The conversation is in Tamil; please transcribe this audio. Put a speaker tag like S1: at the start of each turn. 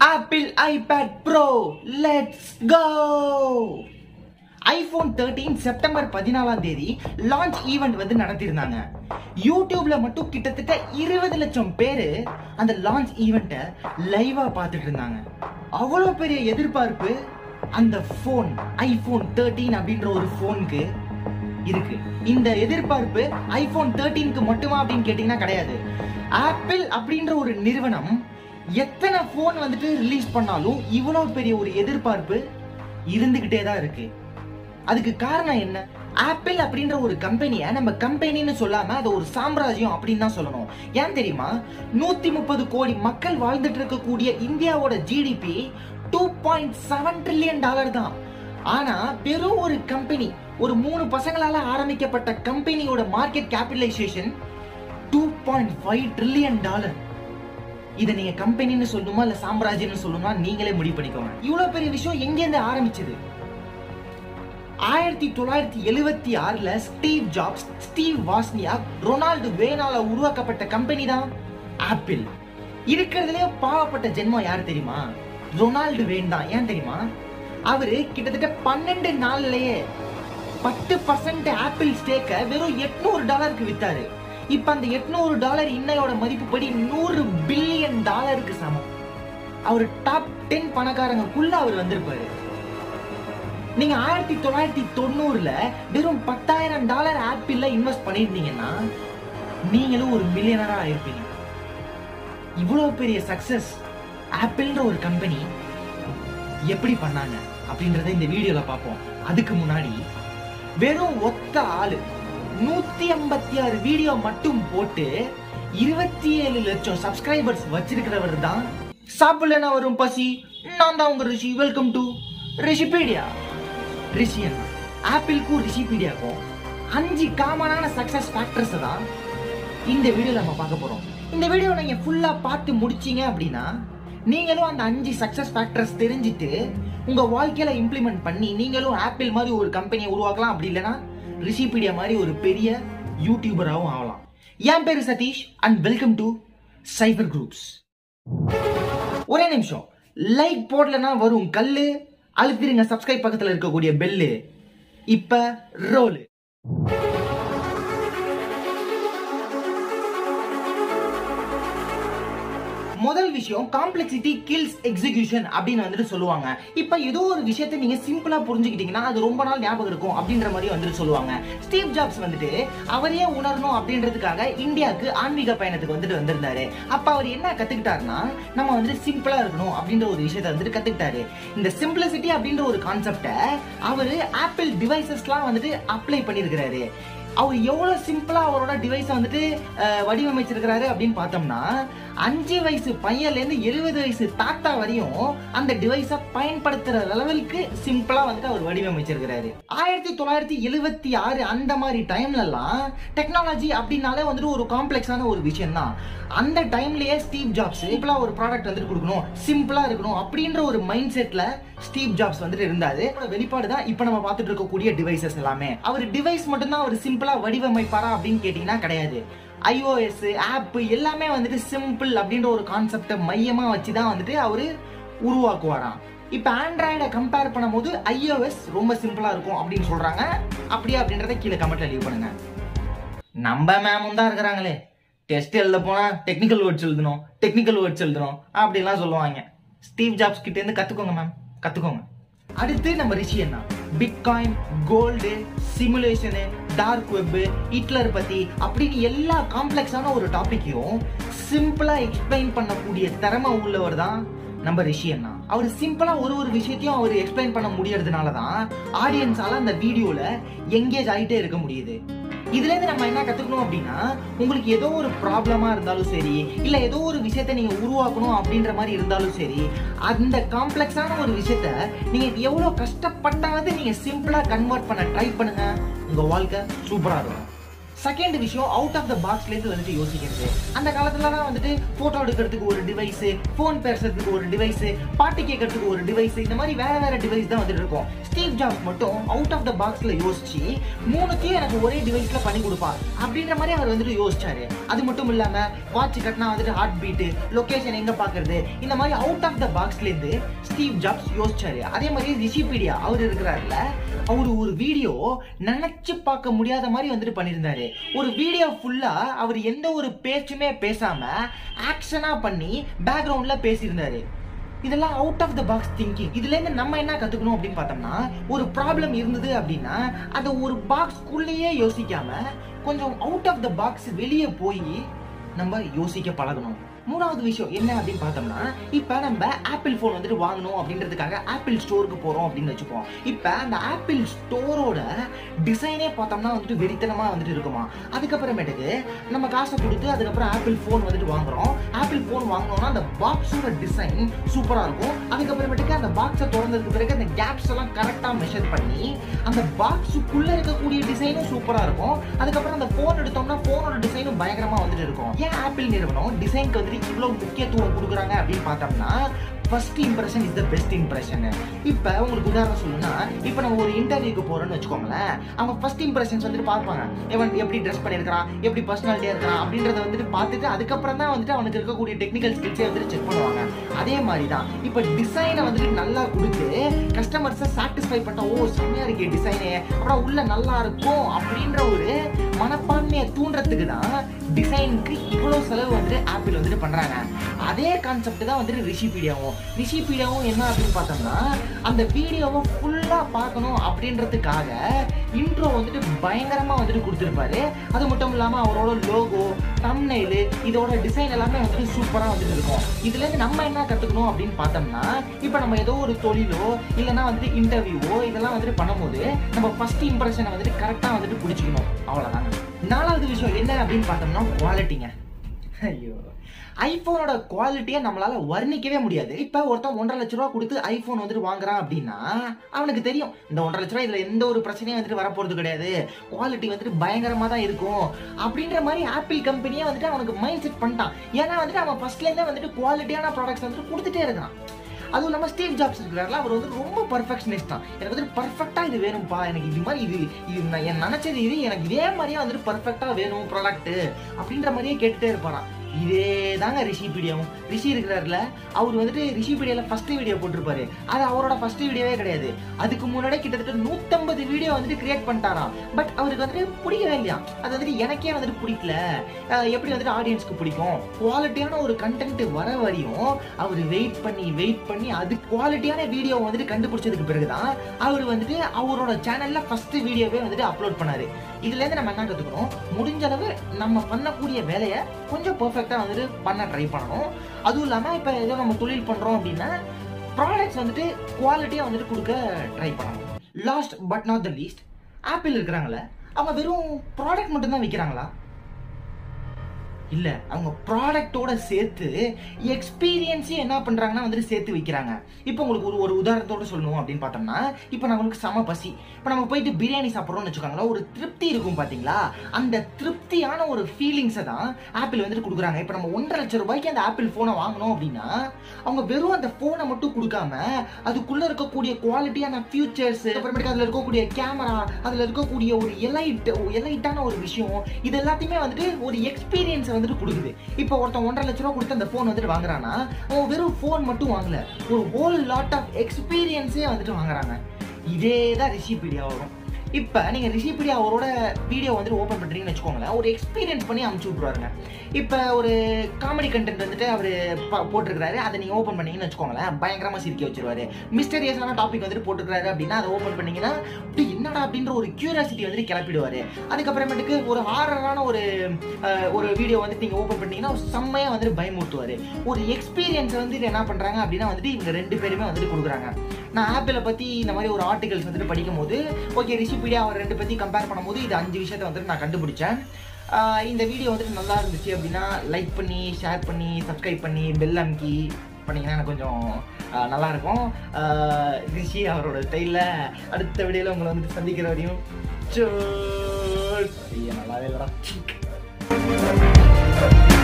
S1: apple iPad Pro let's go iPhone thirteen September பதினாலாம் தேதி லான்ச் ஈவெண்ட் வந்து நடத்தியிருந்தாங்க யூடியூப்ல மட்டும் கிட்டத்தட்ட இருபது லட்சம் பேரு அந்த லான்ச் ஈவெண்ட்டை லைவா பார்த்துட்டு இருந்தாங்க அவ்வளோ பெரிய எதிர்பார்ப்பு அந்த ஃபோன் ஐபோன் தேர்ட்டீன் அப்படின்ற ஒரு ஃபோனுக்கு இருக்கு இந்த எதிர்பார்ப்பு ஐபோன் தேர்ட்டீனுக்கு மட்டுமா அப்படின்னு கேட்டீங்கன்னா கிடையாது ஆப்பிள் அப்படின்ற ஒரு நிறுவனம் எத்தனை ஃபோன் வந்துட்டு ரிலீஸ் பண்ணாலும் இவ்வளவு பெரிய ஒரு எதிர்பார்ப்பு இருந்துகிட்டே தான் இருக்கு அதுக்கு காரணம் என்ன ஆப்பிள் அப்படின்ற ஒரு கம்பெனியை நம்ம கம்பெனின்னு சொல்லாம அதை ஒரு சாம்ராஜ்யம் அப்படின்னு தான் சொல்லணும் ஏன் தெரியுமா நூத்தி முப்பது கோடி மக்கள் வாழ்ந்துட்டு இருக்கக்கூடிய இந்தியாவோட GDP two point seven trillion dollar தான் ஆனா வெறும் ஒரு கம்பெனி ஒரு மூணு பசங்களால ஆரம்பிக்கப்பட்ட கம்பெனியோட market capitalisation two point five trillion dollar இதை நீங்க கம்பெனின்னு சொல்லணுமா இல்ல சாம்ராஜ்யம்னு சொல்லணுமா நீங்களே முடிவு பண்ணிக்கோங்க இவ்வளவு பெரிய விஷயம் எங்கேருந்து ஆரம்பிச்சது ஆயிரத்தி தொள்ளாயிரத்தி எழுவத்தி ஆறுல Steve Jobs Steve Wozniak Ronald வேனால உருவாக்கப்பட்ட கம்பெனி தான் ஆப்பிள் இருக்கிறதுலயே பாவப்பட்ட ஜென்மம் யார் தெரியுமா ரொனால்டு வேன் தான் ஏன் தெரியுமா அவரு கிட்டத்தட்ட பன்னெண்டு நாள்லயே பத்து பர்சன்ட் ஆப்பிள் ஸ்டேக்க வெறும் எட்நூறு டாலருக்கு வித்தாரு இப்ப அந்த எட்நூறு டாலர் இன்னையோட மதிப்பு படி நூறு பில்லியன் டாலருக்கு சமம் அவர் டாப் டென் பணக்காரங்களுக்குள்ள அவர் வந்திருப்பாரு நீங்க ஆயிரத்தி தொள்ளாயிரத்தி தொண்ணூறுல வெறும் பத்தாயிரம் டாலர் ஆப்பிள்ல இன்வெஸ்ட் பண்ணியிருந்தீங்கன்னா நீங்களும் ஒரு மில்லியனரா ஆயிருப்பீங்க இவ்வளவு பெரிய சக்சஸ் ஆப்பிள்ன்ற ஒரு கம்பெனி எப்படி பண்ணாங்க அப்படின்றத இந்த வீடியோல பார்ப்போம் அதுக்கு முன்னாடி வெறும் ஒத்த ஆளு நூத்தி ஐம்பத்தி ஆறு வீடியோ மட்டும் போட்டு இருபத்தி ஏழு லட்சம் சப்ஸ்கிரைபர்ஸ் வச்சிருக்கிறவர் தான் சாப்பிடலனா வரும் பசி நான் தான் உங்க ரிஷி வெல்கம் டு ரிஷிபீடியா ரிஷியன் ஆப்பிள்க்கும் ரிஷிபீடியாக்கும் அஞ்சு காமனான சக்சஸ் ஃபேக்டர்ஸ் தான் இந்த வீடியோல நம்ம பார்க்க போறோம் இந்த வீடியோ நீங்க ஃபுல்லா பார்த்து முடிச்சீங்க அப்படின்னா நீங்களும் அந்த அஞ்சு சக்சஸ் ஃபேக்டர்ஸ் தெரிஞ்சுட்டு உங்க வாழ்க்கையில இம்ப்ளிமெண்ட் பண்ணி நீங்களும் ஆப்பிள் மாதிரி ஒரு கம்பெனியை உருவாக்கலாம் அப்படி இல்லைன்னா ரிஷிபீடியா மாதிரி ஒரு பெரிய யூடியூபராகவும் ஆகலாம் என் பேரு Satish and welcome to Cyber Groups ஒரே நிமிஷம் லைக் போடலனா வரும் கல்லு அழுத்திருங்க சப்ஸ்கிரைப் பக்கத்துல இருக்கக்கூடிய பெல்லு இப்ப ரோல் முதல் விஷயம் காம்ப்ளெக்சிட்டி கில்ஸ் எக்ஸிகியூஷன் அப்படின்னு வந்துட்டு சொல்லுவாங்க இப்ப ஏதோ ஒரு விஷயத்தை நீங்க சிம்பிளா புரிஞ்சுக்கிட்டீங்கன்னா அது ரொம்ப நாள் ஞாபகம் இருக்கும் அப்படின்ற மாதிரி வந்துட்டு சொல்லுவாங்க ஸ்டீவ் ஜாப்ஸ் வந்துட்டு அவரையே உணரணும் அப்படின்றதுக்காக இந்தியாவுக்கு ஆன்மீக பயணத்துக்கு வந்துட்டு வந்திருந்தாரு அப்ப அவர் என்ன கத்துக்கிட்டாருன்னா நம்ம வந்துட்டு சிம்பிளா இருக்கணும் அப்படின்ற ஒரு விஷயத்தை வந்துட்டு கத்துக்கிட்டாரு இந்த சிம்பிளிசிட்டி அப்படின்ற ஒரு கான்செப்டை அவரு ஆப்பிள் டிவைசஸ்லாம் வந்துட்டு அப்ளை பண்ணியிருக்கிறாரு அவர் எவ்வளவு சிம்பிளா அவரோட டிவைஸை வந்துட்டு அஹ், வடிவமைச்சிருக்கிறாரு அப்படின்னு பார்த்தோம்னா அஞ்சு வயசு பையன்ல இருந்து எழுபது வயசு தாத்தா வரையும் அந்த டிவைஸை பயன்படுத்துற அளவுக்கு சிம்பிளா வந்துட்டு அவர் வடிவமைச்சிருக்கிறாரு ஆயிரத்தி தொள்ளாயிரத்தி எழுவத்தி ஆறு அந்த மாதிரி டைம்ல எல்லாம் டெக்னாலஜி அப்படின்னாலே வந்துட்டு ஒரு காம்ப்ளெக்ஸான ஒரு விஷயம் தான் அந்த டைம்லயே ஸ்டீவ் ஜாப்ஸ் சிம்பிளா ஒரு ப்ராடக்ட் வந்துட்டு கொடுக்கணும் சிம்பிளா இருக்கணும் அப்படின்ற ஒரு மைண்ட் செட்ல ஸ்டீவ் ஜாப்ஸ் வந்துட்டு இருந்தாரு அவரோட வெளிப்பாடு தான் இப்போ நம்ம பார்த்துட்டு இருக்கக்கூடிய டிவைசஸ் எல்லாமே அவர் டிவைஸ் மட்டும்தான் அவர் சிம்பிளா வடிவமைப்பாரா அப்படின்னு கேட்டீங்கன்னா கிடையாது iOS ஆப் எல்லாமே வந்துட்டு சிம்பிள் அப்படின்ற ஒரு கான்செப்டை மையமா வச்சு தான் வந்துட்டு அவரு உருவாக்குவாராம் இப்போ ஆண்ட்ராய்டை கம்பேர் பண்ணும்போது iOS ரொம்ப சிம்பிளா இருக்கும் அப்படின்னு சொல்றாங்க அப்படியே அப்படின்றத கீழே கமெண்ட்ல லீவ் பண்ணுங்க நம்ம மேமும் தான் இருக்கிறாங்களே டெஸ்ட் எழுத போனா டெக்னிக்கல் வேர்ட்ஸ் எழுதணும் டெக்னிக்கல் வேர்ட்ஸ் எழுதணும் அப்படிலாம் சொல்லுவாங்க ஸ்டீவ் ஜாப்ஸ் கிட்ட இருந்து கத்துக்கோங்க மேம் கத்துக்கோங்க அடுத்து நம்ம ரிஷி என்ன Bitcoin gold simulation dark web Hitler பத்தி அப்படின்னு எல்லா காம்ப்ளெக்ஸான ஒரு டாபிக்கையும் சிம்பிளா எக்ஸ்பிளைன் பண்ணக்கூடிய திறமை உள்ளவர் தான் நம்ம ரிஷி அண்ணா அவர் சிம்பிளா ஒரு ஒரு விஷயத்தையும் அவர் எக்ஸ்பிளைன் பண்ண முடியறதுனால தான் ஆடியன்ஸால அந்த வீடியோல எங்கேஜ் ஆகிட்டே இருக்க முடியுது இதுல இருந்து நம்ம என்ன கத்துக்கணும் அப்படின்னா உங்களுக்கு ஏதோ ஒரு ப்ராப்ளமா இருந்தாலும் சரி இல்ல ஏதோ ஒரு விஷயத்த நீங்க உருவாக்கணும் அப்படின்ற மாதிரி இருந்தாலும் சரி அந்த காம்ப்ளெக்ஸான ஒரு விஷயத்த நீங்க எவ்வளவு கஷ்டப்பட்டாவது நீங்க சிம்பிளா கன்வெர்ட் பண்ண ட்ரை பண்ணுங்க உங்க வாழ்க்கை சூப்பரா இருக்கும் செகண்ட் விஷயம் அவுட் ஆஃப் த பாக்ஸ்லேருந்து வந்துட்டு யோசிக்கிறது அந்த காலத்துலலாம் வந்துட்டு ஃபோட்டோ எடுக்கிறதுக்கு ஒரு டிவைஸு ஃபோன் பேசுறதுக்கு ஒரு டிவைஸு பாட்டு கேட்கறதுக்கு ஒரு டிவைஸ் இந்த மாதிரி வேற வேற டிவைஸ் தான் வந்துட்டு இருக்கும் ஸ்டீவ் ஜாப்ஸ் மட்டும் அவுட் ஆஃப் த பாக்ஸ்ல யோசிச்சு மூணுத்தையும் எனக்கு ஒரே டிவைஸ்ல பண்ணி கொடுப்பா அப்படின்ற மாதிரி அவர் வந்துட்டு யோசிச்சாரு அது மட்டும் இல்லாம வாட்ச் கட்டினா வந்துட்டு ஹார்ட் பீட்டு லொகேஷன் எங்க பாக்குறது இந்த மாதிரி அவுட் ஆஃப் த பாக்ஸ்ல இருந்து ஸ்டீவ் ஜாப்ஸ் யோசிச்சாரு அதே மாதிரி ரிஷிபீடியா அவர் இருக்கிறாருல அவர் ஒரு வீடியோ நினைச்சு பார்க்க முடியாத மாதிரி வந்துட்டு பண்ணியிருந்தாரு ஒரு வீடியோ ஃபுல்லா அவர் எந்த ஒரு பேச்சுமே பேசாம ஆக்ஷனா பண்ணி பேக்ரவுண்ட்ல பேசியிருந்தாரு இதெல்லாம் out of the box thinking இதுல இருந்து நம்ம என்ன கத்துக்கணும் அப்படின்னு பார்த்தோம்னா ஒரு ப்ராப்ளம் இருந்தது அப்படின்னா அதை ஒரு பாக்ஸ்க்குள்ளேயே யோசிக்காம கொஞ்சம் அவுட் ஆஃப் த பாக்ஸ் வெளியே போய் நம்ம யோசிக்க பழகணும் மூணாவது விஷயம் என்ன அப்படின்னு பார்த்தோம்னா இப்போ நம்ம ஆப்பிள் ஃபோன் வந்துட்டு வாங்கணும் அப்படின்றதுக்காக ஆப்பிள் ஸ்டோருக்கு போகிறோம் அப்படின்னு வச்சுப்போம் இப்போ அந்த ஆப்பிள் ஸ்டோரோட டிசைனே பார்த்தோம்னா வந்துட்டு வெறித்தனமாக வந்துட்டு இருக்குமா அதுக்கப்புறமேட்டுக்கு நம்ம காசை கொடுத்து அதுக்கப்புறம் ஆப்பிள் ஃபோன் வந்துட்டு வாங்குறோம் ஆப்பிள் ஃபோன் வாங்கினோம்னா அந்த பாக்ஸோட டிசைன் சூப்பராக இருக்கும் அதுக்கப்புறமேட்டுக்கு அந்த பாக்ஸை திறந்ததுக்கு பிறகு அந்த கேப்ஸ் எல்லாம் கரெக்டாக மெஷர் பண்ணி அந்த பாக்ஸுக்குள்ளே இருக்கக்கூடிய டிசைனும் சூப்பராக இருக்கும் அதுக்கப்புறம் அந்த ஃபோன் எடுத்தோம்னா ஃபோனோட டிசைனும் பயங்கரமாக வந்துட்டு இருக்கும் ஏன் ஆப்பிள் நிறுவனம் டிசைனுக்கு வந்துட்டு இவ்வளோ முக்கியத்துவம் கொடுக்குறாங்க அப்படின்னு பார்த்தோம்னா first impression is the best impression இப்போ உங்களுக்கு உதாரணம் சொல்லணும்னா இப்போ நம்ம ஒரு இன்டர்வியூக்கு போறோம்னு வச்சுக்கோங்களேன் அவங்க ஃபர்ஸ்ட் இம்ப்ரெஷன்ஸ் வந்துட்டு பார்ப்பாங்க இவன் எப்படி ட்ரெஸ் பண்ணியிருக்கிறான் எப்படி பர்சனாலிட்டியா இருக்கிறான் அப்படின்றத வந்துட்டு பார்த்துட்டு அதுக்கப்புறம் தான் வந்துட்டு அவனுக்கு இருக்கக்கூடிய டெக்னிக்கல் ஸ்கில்ஸே வந்துட்டு செக் பண்ணுவாங்க அதே மாதிரி தான் இப்போ டிசைனை வந்துட்டு நல்லா கொடுத்து கஸ்டமர்ஸை சாட்டிஸ்ஃபை பண்ணா ஓ செம்மையா இருக்கே டிசைனு அப்புறம் உள்ள நல்லா இருக்கும் அப்படின்ற ஒரு மனப்பான்மையை தூண்டுறதுக்கு தான் டிசைனுக்கு இவ்வளோ செலவு வந்துட்டு ஆப்பிள் வந்துட்டு பண்றாங்க அதே கான்செப்ட் தான் வந்துட்டு ரிஷிபீடியாவும் ரிஷிபீடியாவும் என்ன அப்படின்னு பார்த்தோம்னா அந்த வீடியோவை ஃபுல்லா பார்க்கணும் அப்படின்றதுக்காக இன்ட்ரோ வந்துட்டு பயங்கரமா வந்துட்டு கொடுத்துருப்பாரு அது மட்டும் இல்லாம அவரோட லோகோ தம்னைலு இதோட டிசைன் எல்லாமே வந்துட்டு சூப்பரா வந்துட்டு இருக்கும் இதுல இருந்து நம்ம என்ன கத்துக்கணும் அப்படின்னு பார்த்தோம்னா இப்போ நம்ம ஏதோ ஒரு தொழிலோ இல்லைன்னா வந்துட்டு இன்டர்வியூவோ இதெல்லாம் வந்துட்டு பண்ணும்போது நம்ம ஃபர்ஸ்ட் இம்ப்ரெஷனை வந்துட்டு கரெக்டா வந்துட்டு பிடிச்சிக்கணும் அவ்வளவுதாங்க நாலாவது விஷயம் என்ன அப்படின்னு பார்த்தோம்னா குவாலிட்டிங்க ஐயோ ஐபோனோட குவாலிட்டியை நம்மளால வர்ணிக்கவே முடியாது இப்ப ஒருத்தன் ஒன்றரை லட்ச ரூபா கொடுத்து ஐபோன் வந்துட்டு வாங்குறான் அப்படின்னா அவனுக்கு தெரியும் இந்த ஒன்றரை லட்ச ரூபா இதுல எந்த ஒரு பிரச்சனையும் வந்துட்டு வரப்போறது கிடையாது குவாலிட்டி வந்துட்டு பயங்கரமா தான் இருக்கும் அப்படின்ற மாதிரி ஆப்பிள் கம்பெனியே வந்துட்டு அவனுக்கு மைண்ட் செட் பண்ணிட்டான் ஏன்னா வந்துட்டு அவன் ஃபர்ஸ்ட்ல இருந்தே வந்துட்டு குவாலிட்டியான ப்ராடக்ட்ஸ் வந்துட்டு கொடுத்துட்டே இருக்கான் அதுவும் இல்லாமல் ஸ்டீவ் ஜாப்ஸ் இருக்கிறாருல அவர் வந்து ரொம்ப பர்ஃபெக்ஷனிஸ்ட் தான் எனக்கு வந்துட்டு பர்ஃபெக்டாக இது வேணும்ப்பா எனக்கு இது மாதிரி இது இது நான் என் நினச்சது இது எனக்கு இதே மாதிரியே வந்துட்டு பர்ஃபெக்டாக வேணும் ப்ராடக்ட் அப்படின்ற மாதிரியே கேட்டுட்டே இருப்பாராம் இதே தாங்க ரிஷிபீடியாவும் ரிஷி இருக்கிறாருல அவர் வந்துட்டு ரிஷிபீடியாவில் ஃபர்ஸ்ட் வீடியோ போட்டிருப்பாரு அது அவரோட ஃபர்ஸ்ட் வீடியோவே கிடையாது அதுக்கு முன்னாடியே கிட்டத்தட்ட நூற்றம்பது வீடியோ வந்துட்டு கிரியேட் பண்ணிட்டாராம் பட் அவருக்கு வந்துட்டு பிடிக்கவே இல்லையா அது வந்துட்டு எனக்கே வந்துட்டு பிடிக்கல அஹ் எப்படி வந்துட்டு ஆடியன்ஸ்க்கு பிடிக்கும் குவாலிட்டியான ஒரு கண்டென்ட் வர வரையும் அவர் வெயிட் பண்ணி வெயிட் பண்ணி அது குவாலிட்டியான வீடியோ வந்துட்டு கண்டுபிடிச்சதுக்கு பிறகுதான் அவர் வந்துட்டு அவரோட சேனல்ல ஃபர்ஸ்ட் வீடியோவே வந்துட்டு அப்லோட் பண்ணாரு இதுல இருந்து நம்ம என்ன கத்துக்கணும் முடிஞ்ச அளவு நம்ம பண்ணக்கூடிய வேலையை கொஞ்சம் பெர்ஃபெக்டா வந்துட்டு பண்ண ட்ரை பண்ணணும் அதுவும் இல்லாம இப்ப ஏதோ நம்ம தொழில் பண்றோம் அப்படின்னா ப்ராடக்ட்ஸ் வந்துட்டு குவாலிட்டியா வந்துட்டு கொடுக்க ட்ரை பண்ணணும் last but not the least Apple இருக்கிறாங்களே அவங்க வெறும் ப்ராடக்ட் மட்டும் தான் விற்கிறாங்களா இல்ல அவங்க ப்ராடக்ட்டோட சேர்த்து எக்ஸ்பீரியன்ஸையும் என்ன பண்றாங்கன்னா வந்துட்டு சேர்த்து வைக்கிறாங்க இப்போ உங்களுக்கு ஒரு ஒரு உதாரணத்தோட சொல்லணும் அப்படின்னு பார்த்தோம்னா இப்போ நம்மளுக்கு சம பசி இப்போ நம்ம போயிட்டு பிரியாணி சாப்பிட்றோம்னு வச்சுக்கோங்களேன் ஒரு திருப்தி இருக்கும் பாத்தீங்களா அந்த திருப்தியான ஒரு ஃபீலிங்ஸை தான் ஆப்பிள் வந்துட்டு கொடுக்குறாங்க இப்போ நம்ம ஒன்றரை லட்சம் ரூபாய்க்கு அந்த ஆப்பிள் ஃபோனை வாங்கணும் அப்படின்னா அவங்க வெறும் அந்த ஃபோனை மட்டும் கொடுக்காம அதுக்குள்ள இருக்கக்கூடிய குவாலிட்டியான ஃபியூச்சர்ஸ் அப்புறமேட்டுக்கு அதுல இருக்கக்கூடிய கேமரா அதுல இருக்கக்கூடிய ஒரு எலைட் எலைட்டான ஒரு விஷயம் இது எல்லாத்தையுமே வந்துட்டு ஒரு எக்ஸ்பீரியன்ஸ் வந்துட்டு கொடுக்குது இப்போ ஒருத்தன் ஒன்றரை லட்ச ரூபா கொடுத்து அந்த ஃபோன் வந்துட்டு வாங்குறான்னா அவன் வெறும் ஃபோன் மட்டும் வாங்கல ஒரு ஹோல் லாட் ஆஃப் எக்ஸ்பீரியன்ஸே வந்துட்டு வாங்குறாங்க இதே தான் ரிஷிபீடியா வரும் இப்போ நீங்கள் ரிஷிபீடியா அவரோட வீடியோ வந்துட்டு ஓப்பன் பண்ணுறீங்கன்னு வச்சுக்கோங்களேன் ஒரு எக்ஸ்பீரியன்ஸ் பண்ணி அமுச்சு விட்ருவாருங்க இப்போ ஒரு காமெடி கண்டென்ட் வந்துட்டு அவர் போட்டிருக்கிறாரு அதை நீங்கள் ஓப்பன் பண்ணீங்கன்னு வச்சுக்கோங்களேன் பயங்கரமாக சிரிக்க வச்சிருவாரு மிஸ்டரியஸான டாபிக் வந்துட்டு போட்டிருக்காரு அப்படின்னா அதை ஓப்பன் பண்ணீங்கன்னா அப்படி என்னடா அப்படின்ற ஒரு கியூரியாசிட்டி வந்துட்டு கிளப்பிடுவாரு அதுக்கப்புறமேட்டுக்கு ஒரு ஹாரரான ஒரு அஹ், ஒரு வீடியோ வந்துட்டு நீங்கள் ஓப்பன் பண்ணீங்கன்னா செம்மையாக வந்துட்டு பயமுறுத்துவார் ஒரு எக்ஸ்பீரியன்ஸ் வந்துட்டு என்ன பண்ணுறாங்க அப்படின்னா வந்துட்டு இவங்க ரெண்டு பேருமே வந்துட்டு கொடுக்குறாங்க நான் ஆப்பிளை பற்றி இந்த மாதிரி ஒரு ஆர்டிகல்ஸ் வந்துட்டு படிக்கும் போது ஓகே ரிஷிபீடியா அவர் ரெண்டு பற்றி கம்பேர் பண்ணும்போது இது அஞ்சு விஷயத்தை வந்துட்டு நான் கண்டுபிடிச்சேன் ஆஹ் இந்த வீடியோ வந்துட்டு நல்லா இருந்துச்சு அப்படின்னா லைக் பண்ணி ஷேர் பண்ணி சப்ஸ்கிரைப் பண்ணி பெல் அமுக்கி பண்ணிங்கன்னா எனக்கு கொஞ்சம் ஆஹ் நல்லா இருக்கும் ஆஹ் ரிஷி அவரோட ஸ்டைலில் அடுத்த வீடியோவில் உங்களை வந்துட்டு சந்திக்கிற வரையும் சோ
S2: ஐயா நல்லாவே இல்லடா